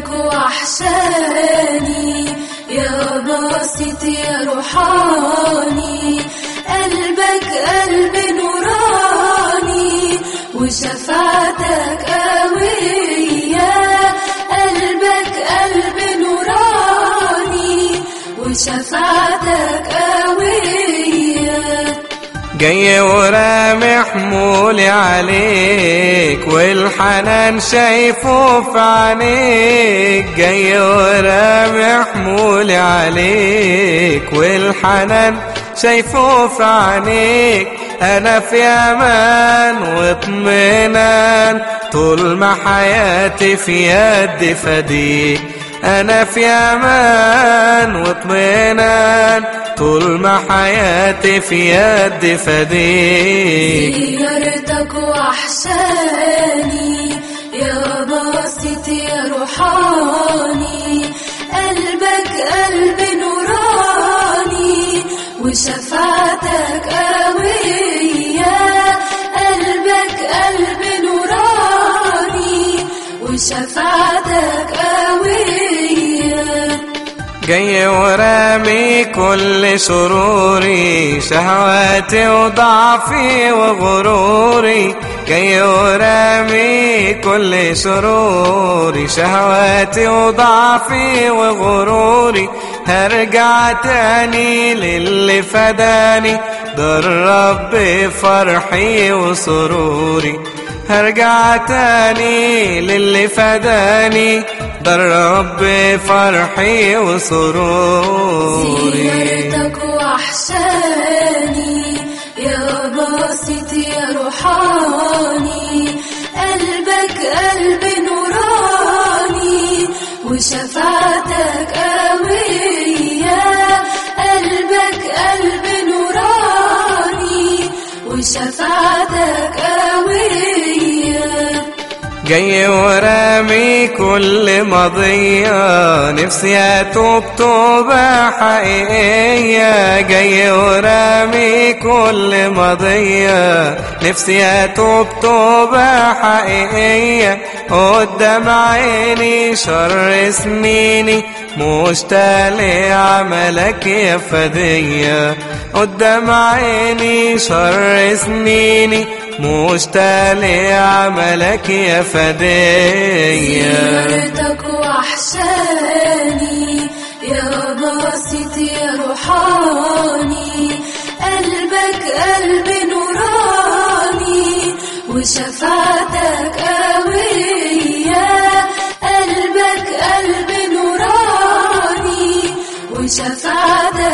زيارتك وحشاني يا باسط يا روحاني قلبك قلب نوراني وشفاعتك قوية قلبك قلب نوراني وشفاعتك قوية جاي ورامي حمولي عليك والحنان شايفه في عينيك جاي ورامي حمولي عليك والحنان شايفه في عينيك انا في امان واطمئنان طول ما حياتي في يد فديك انا في امان واطمئنان طول ما حياتي في يد فديك زيارتك وحشاني يا باسط يا روحاني قلبك قلب نوراني وشفاعتك قوية قلبك قلب نوراني وشفاعتك قوية جاي ورامي كل سروري شهواتي وضعفي وغروري جاي ورامي كل سروري شهواتي وضعفي وغروري هرجع تاني للي فداني ده الرب فرحي وسروري هرجع تاني للي فداني ده الرب فرحي وسروري زيارتك وحشاني يا باسط يا روحاني قلبك قلب نوراني وشفاعتك قوية قلبك قلب نوراني وشفاعتك قوية جاي ورامي كل مضية نفسي أتوب توبة حقيقية جاي ورامي كل مضية نفسي أتوب توبة حقيقية قدام عيني شر سنيني مشتاق لعملك يا فدية قدام عيني شر سنيني مشتاق لعملك يا فدية زيارتك وحشاني يا باسط يا روحاني قلبك قلب نوراني وشفاعتك قوية قلبك قلب نوراني وشفاعتك